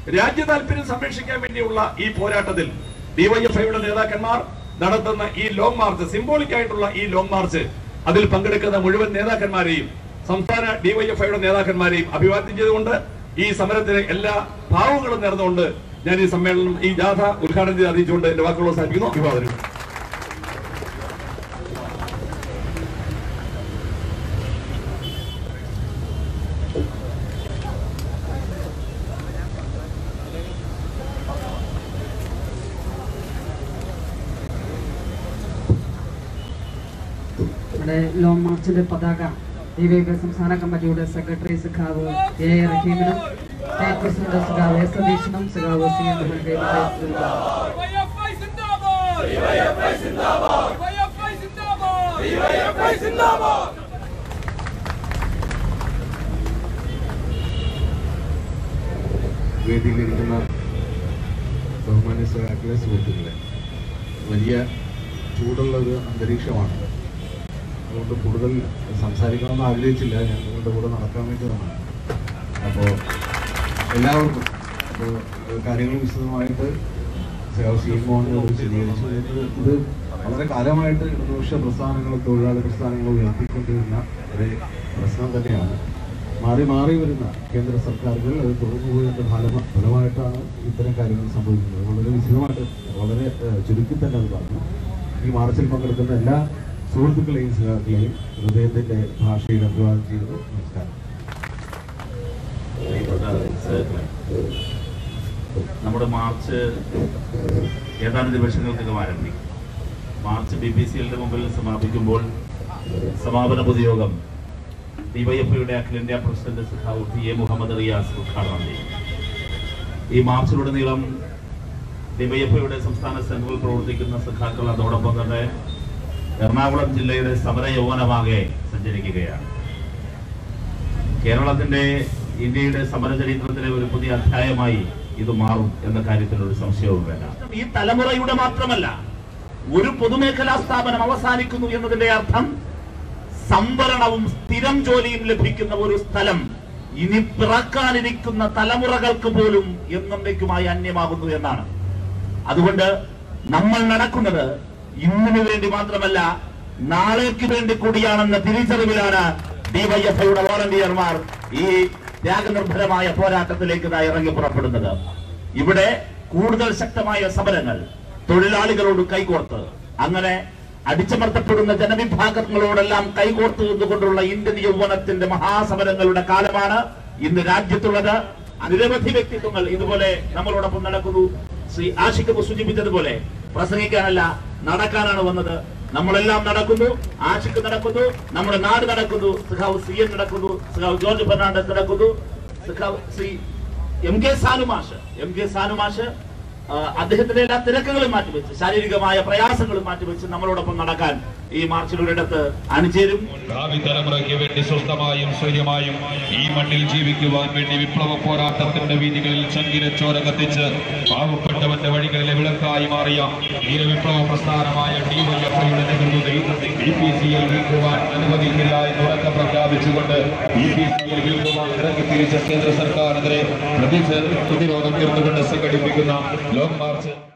രാജ്യ താല്പര്യം സംരക്ഷിക്കാൻ വേണ്ടിയുള്ള ഈ പോരാട്ടത്തിൽ ഡിവൈഎഫ്ഐയുടെ നേതാക്കന്മാർ നടത്തുന്ന ഈ ലോങ് മാർച്ച് സിംബോളിക് ആയിട്ടുള്ള ഈ ലോങ് മാർച്ച് അതിൽ പങ്കെടുക്കുന്ന മുഴുവൻ നേതാക്കന്മാരെയും സംസ്ഥാന ഡിവൈഎഫ്ഐയുടെ നേതാക്കന്മാരെയും അഭിവാദ്യം ചെയ്തുകൊണ്ട് ഈ സമരത്തിന് എല്ലാ ഭാവങ്ങളും നേർന്നുകൊണ്ട് ഞാൻ ഈ സമ്മേളനം ഈ ജാഥ ഉദ്ഘാടനം ചെയ്ത് അറിയിച്ചുകൊണ്ട് എന്റെ വാക്കുകൾ അവസാനിപ്പിക്കുന്നു അഭിവാദനം നമ്മുടെ ലോങ് മാർച്ചിന്റെ പതാക ഡിവൈഎഫ്ഐ സംസ്ഥാന കമ്മിറ്റിയുടെ സെക്രട്ടറി സഖാവ് എ എ റഹീമിനും സ്റ്റേറ്റ് പ്രസിഡന്റ് സഖാവ് എസ് സതീശനും സഖാവ് സി എം മോഹൻ കൈമാറി ഡിവൈഎഫ്ഐ സിന്ദാബാദ് ഡിവൈഎഫ്ഐ സിന്ദാബാദ് ഡിവൈഎഫ്ഐ സിന്ദാബാദ് ഡിവൈഎഫ്ഐ സിന്ദാബാദ് വേദിയിലിരിക്കുന്ന ബഹുമാന്യ സഹാക്കളെ സുഹൃത്തുക്കളെ വലിയ ചൂടുള്ള ഒരു അന്തരീക്ഷമാണ് അതുകൊണ്ട് കൂടുതൽ സംസാരിക്കണമെന്ന് ആഗ്രഹിച്ചില്ല ഞാൻ നിങ്ങളുടെ കൂടെ നടക്കാൻ വേണ്ടി വന്നതാണ് അപ്പോൾ എല്ലാവർക്കും അപ്പോൾ കാര്യങ്ങൾ വിശദമായിട്ട് സി മോഹനോട് വിശദീകരിച്ചു ഇത് ഇത് വളരെ കാലമായിട്ട് ഇടതുപക്ഷ പ്രസ്ഥാനങ്ങൾ തൊഴിലാളി പ്രസ്ഥാനങ്ങൾ ഉയർത്തിക്കൊണ്ടിരുന്ന ഒരു പ്രശ്നം തന്നെയാണ് മാറി മാറി വരുന്ന കേന്ദ്ര സർക്കാരുകൾ അത് തുറന്നു പോയതിന്റെ ഫലമ- ഫലമായിട്ടാണ് ഇത്തരം കാര്യങ്ങൾ സംഭവിക്കുന്നത് വളരെ വിശദമായിട്ട് വളരെ ഏഹ്, ചുരുക്കി തന്നെ അത് പറഞ്ഞു ഈ മാർച്ചിൽ പങ്കെടുക്കുന്ന എല്ലാ സുഹൃത്തുക്കളെയും സഹാക്കളെയും ഹൃദയത്തിന്റെ ഭാഷയിൽ അഭിവാദം ചെയ്യുന്നു നമസ്കാരം പ്രിയപ്പെട്ട സഹോദരങ്ങളെ, നമ്മുടെ മാർച്ച് ഏതാനും ദിവസങ്ങൾക്കകം ആരംഭിക്കും മാർച്ച് ബി പി സി എല്ലിന്റെ മുമ്പിൽ സമാപിക്കുമ്പോൾ സമാപന പൊതുയോഗം ഡിവൈഎഫ്ഐയുടെ അഖിലേന്ത്യാ പ്രസിഡന്റ് സഖാവ് പി എ മുഹമ്മദ് റിയാസ് ഉദ്ഘാടനം ചെയ്യും ഈ മാർച്ചിലുടനീളം ഡിവൈഎഫ്ഐയുടെ സംസ്ഥാന സെന്ററിൽ പ്രവർത്തിക്കുന്ന സഖാക്കൾ അതോടൊപ്പം തന്നെ എറണാകുളം ജില്ലയുടെ സമര യൗവനമാകെ സഞ്ചരിക്കുകയാണ് കേരളത്തിന്റെ ഇന്ത്യയുടെ സമരചരിത്രത്തിലെ ഒരു പുതിയ അധ്യായമായി ഇത് മാറും എന്ന കാര്യത്തിൽ ഒരു സംശയവും വേണ്ട ഈ തലമുറയുടെ മാത്രമല്ല ഒരു പൊതുമേഖലാ സ്ഥാപനം അവസാനിക്കുന്നു എന്നതിന്റെ അർത്ഥം സംവരണവും സ്ഥിരം ജോലിയും ലഭിക്കുന്ന ഒരു സ്ഥലം ഇനി പിറക്കാനിരിക്കുന്ന തലമുറകൾക്ക് പോലും എന്നേക്കുമായി അന്യമാകുന്നു എന്നാണ് അതുകൊണ്ട് നമ്മൾ നടക്കുന്നത് ഇന്നിനു വേണ്ടി മാത്രമല്ല നാളേക്ക് വേണ്ടി കൂടിയാണെന്ന തിരിച്ചറിവിലാണ് ഡിവൈഎഫ്ഐയുടെ വോളണ്ടിയർമാർ ഈ ത്യാഗനിർഭരമായ പോരാട്ടത്തിലേക്ക് ഇതാ ഇറങ്ങി പുറപ്പെടുന്നത് ഇവിടെ കൂടുതൽ ശക്തമായ സമരങ്ങൾ തൊഴിലാളികളോട് കൈകോർത്ത് അങ്ങനെ അടിച്ചമർത്തപ്പെടുന്ന ജനവിഭാഗങ്ങളോടെല്ലാം കൈകോർത്ത് നിന്നുകൊണ്ടുള്ള ഇന്ത്യൻ യൗവനത്തിന്റെ മഹാസമരങ്ങളുടെ കാലമാണ് ഇന്ന് രാജ്യത്തുള്ളത് നിരവധി വ്യക്തിത്വങ്ങൾ ഇതുപോലെ നമ്മളോടൊപ്പം നടക്കുന്നു ശ്രീ ആഷിഖ് സൂചിപ്പിച്ചതുപോലെ പ്രസംഗിക്കാനല്ല നടക്കാനാണ് വന്നത് നമ്മളെല്ലാം നടക്കുന്നു ആഷിഖ് നടക്കുന്നു നമ്മുടെ നാട് നടക്കുന്നു സഖാവ് സി എൻ നടക്കുന്നു സഖാവ് ജോർജ് ഫെർണാണ്ടസ് നടക്കുന്നു സഖാവ് Shri M K Sanu Mash M K Sanu Mash ആ, അദ്ദേഹത്തിന്റെ എല്ലാ തിരക്കുകളും മാറ്റിവെച്ച് ശാരീരികമായ പ്രയാസങ്ങളും മാറ്റിവെച്ച് നമ്മളോടൊപ്പം നടക്കാൻ ഈ മാർച്ചിലൊരിടത്ത് അണിചേരും ഭാവി തലമുറയ്ക്ക് വേണ്ടി സ്വസ്ഥമായും സ്വൈര്യമായും ഈ മണ്ണിൽ ജീവിക്കുവാൻ വേണ്ടി വിപ്ലവ പോരാട്ടത്തിന്റെ വീതികളിൽ ചങ്കിരച്ചോര കത്തിച്ച് പാവപ്പെട്ടവന്റെ വഴികളിലെ വിളക്കായി മാറിയ വീരവിപ്ലവ പ്രസ്ഥാനമായ ഡിവൈഎഫ്ഐയുടെ നേതൃത്വത്തിൽ ബി പി സി എൽ വിൽക്കുവാൻ അനുവദിക്കില്ല എന്ന് ഉറക്കം പ്രഖ്യാപിച്ചുകൊണ്ട് ബി പി സി എൽ വിൽക്കുവാൻ ഇറങ്ങി തിരിച്ച കേന്ദ്ര സർക്കാരിനെതിരെ പ്രതിഷേധ പ്രതിരോധം തീർന്നുകൊണ്ട് സംഘടിപ്പിക്കുന്ന ലോങ് മാർച്ച്